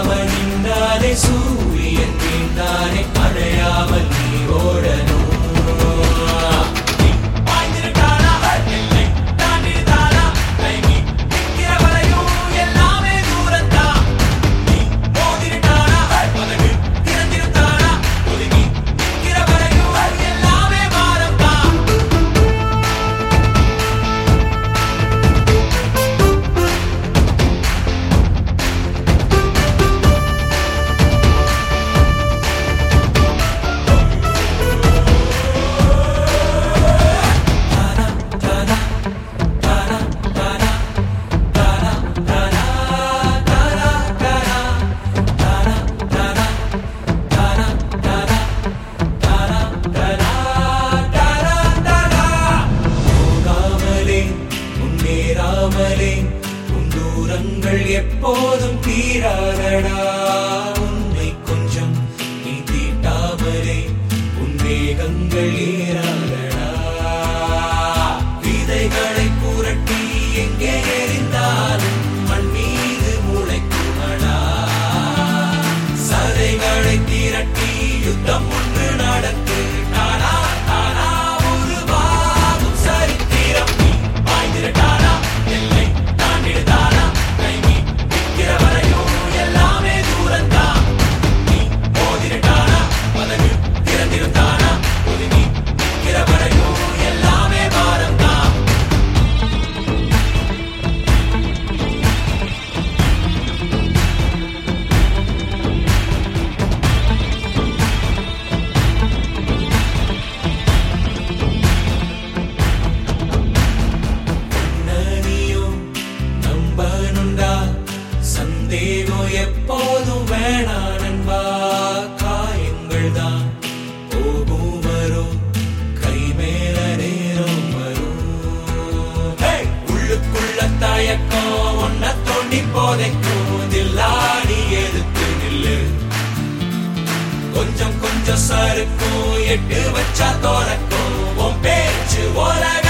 ஓடாமல் நின்றாலே சூரியன் வீழ்ந்தானே அணையாமல் நீ ஓடணும் நீ பாய்ந்திருக்கானா? எல்லை தாண்டிருந்தானா? கை நீ நிற்கிற வரையும் எல்லாமே தூரத்தான். நீ மோதிருக்கானா? மதகு திறந்திருந்தானா? ஒதுங்கி நிற்கிற வரையும் எல்லாமே பாரம்தான். போகாமலே முன்னேறாமலே உன் தூரங்கள் எப்போதும் தீராதடா உன்னை கொஞ்சம் நீ தீட்டாமலே உன் வேகங்கள் ஏறாதடா விதைகளை புரட்டி எங்கே எறிந்தாலும் மண் மீது முளைக்குமடா சதைகளை திரட்டி யுத்தம் ஒன்று நடத்து தானா தானா உருவாகும் சரித்திரம் நீ பாய்ந்திருட்டானா எல்லை தாண்டிடுதானா கை நீ நிற்கிற வரையும் எல்லாமே தூரந்தான் நீ மோதிருட்டானா மதகு திறந்திருந்தானா ஒதுங்கி நிற்கிற வரையும் எல்லாமே பாரம்தான் நனியும் நம்பனுண்டா சந்தேகம் எப்போதும் வேணா நண்பா காயங்கள் தான் போகும் வரும் கை மேல நேரம் வரும் Hey! உள்ளுக்குள்ள தயக்கம் ஒன்ன தோண்டி போதைக்கும் தில்லாடி எதுக்கு நில்லு கொஞ்சம் கொஞ்சம் சறுக்கும் எட்டு வச்சா தோறக்கும் உன் பேச்சு ஓர